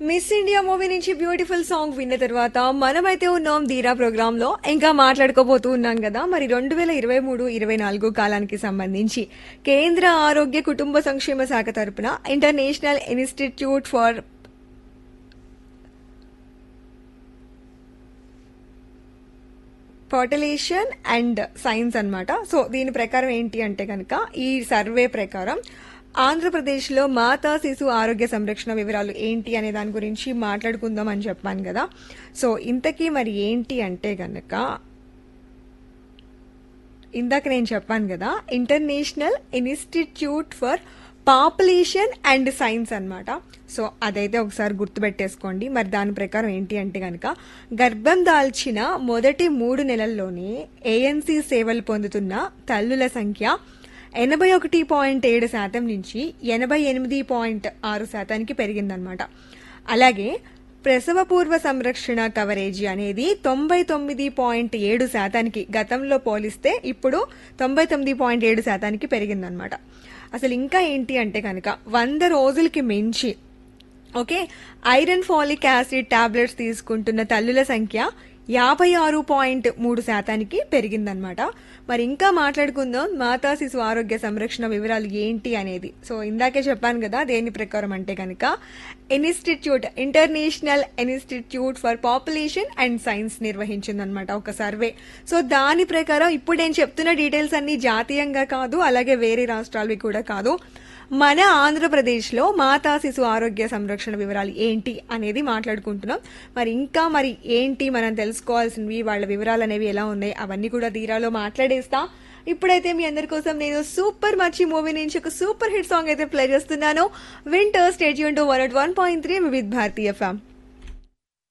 miss India movie నుంచి beautiful song విన్న తర్వాత మనమైతే ఉన్నాం ధీరా ప్రోగ్రామ్ లో ఇంకా మాట్లాడుకోబోతూ ఉన్నాం కదా మరి రెండు వేల ఇరవై మూడు ఇరవై నాలుగు కాలానికి సంబంధించి కేంద్ర ఆరోగ్య కుటుంబ సంక్షేమ శాఖ తరపున international institute for fertilisation and science అన్నమాట సో దీని ప్రకారం ఏంటి అంటే కనుక ఈ సర్వే ప్రకారం ఆంధ్రప్రదేశ్లో మాతా శిశు ఆరోగ్య సంరక్షణ వివరాలు ఏంటి అనే దాని గురించి మాట్లాడుకుందాం అని చెప్పాను కదా సో ఇంతకీ మరి ఏంటి అంటే కనుక ఇందాక నేను చెప్పాను కదా international institute for population and science అన్నమాట సో అదైతే ఒకసారి గుర్తుపెట్టేసుకోండి మరి దాని ప్రకారం ఏంటి అంటే కనుక గర్భం దాల్చిన మొదటి మూడు నెలల్లోనే ఏఎన్సీ సేవలు పొందుతున్న తల్లుల సంఖ్య ఎనభై ఒకటి పాయింట్ ఏడు శాతం నుంచి ఎనభై ఎనిమిది పాయింట్ ఆరు శాతానికి పెరిగిందనమాట అలాగే ప్రసవపూర్వ సంరక్షణ కవరేజీ అనేది తొంభై తొమ్మిది పాయింట్ ఏడు శాతానికి గతంలో పోలిస్తే ఇప్పుడు తొంభై తొమ్మిది పాయింట్ ఏడు శాతానికి పెరిగిందనమాట అసలు ఇంకా ఏంటి అంటే కనుక వంద రోజులకి మించి okay iron folic acid tablets తీసుకుంటున్న తల్లుల సంఖ్య యాభై ఆరు పాయింట్ మూడు శాతానికి పెరిగిందనమాట మరి ఇంకా మాట్లాడుకుందాం మాతా శిశు ఆరోగ్య సంరక్షణ వివరాలు ఏంటి అనేది సో ఇందాకే చెప్పాను కదా దేని ప్రకారం అంటే కనుక institute international institute for population and science నిర్వహించిందనమాట ఒక సర్వే సో దాని ప్రకారం ఇప్పుడు నేను చెప్తున్న డీటెయిల్స్ అన్ని జాతీయంగా కాదు అలాగే వేరే రాష్ట్రాలవి కూడా కాదు మన ఆంధ్రప్రదేశ్లో మాతా శిశు ఆరోగ్య సంరక్షణ వివరాలు ఏంటి అనేది మాట్లాడుకుంటున్నాం మరి ఇంకా మరి ఏంటి మనం తెలుసుకోవాల్సినవి వాళ్ళ వివరాలు అనేవి ఎలా ఉన్నాయి అవన్నీ కూడా తీరాలో మాట్లాడేస్తా ఇప్పుడైతే మీ అందరి కోసం నేను సూపర్ మచ్చి మూవీ నుంచి ఒక సూపర్ హిట్ సాంగ్ అయితే ప్లే చేస్తున్నాను winter stadium two one one point three with భారతీయ ఫ్యామ్